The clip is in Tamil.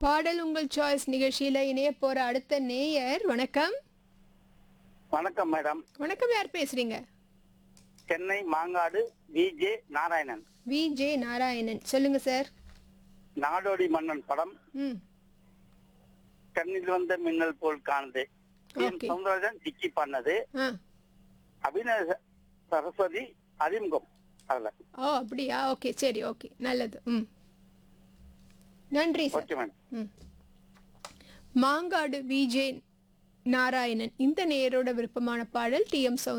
பாடல் உங்கள் சாய்ஸ் நிகழ்ச்சியில இணைய போற அடுத்த நேயர் வணக்கம் வணக்கம் மேடம் வணக்கம் யார் பேசுறீங்க Chennai Mangadu VJ Narayanan V J Narayanan சொல்லுங்க சார் நாடோடி மன்னன் படம் ம் கண்ணில் வந்த மின்னல் போல் காணுது என் Okay. சௌந்தரராஜன் டிக்கி பண்ணது ஆ அபிநய ச- சரஸ்வதி அறிமுகம் அதுல ஓ அப்படியா ஓகே சரி ஓகே நல்லது ம் நன்றி சார் ஓகே மேடம் ம் மாங்காடு விஜே நாராயணன் இந்த நேயரோட விருப்பமான பாடல் டி எம்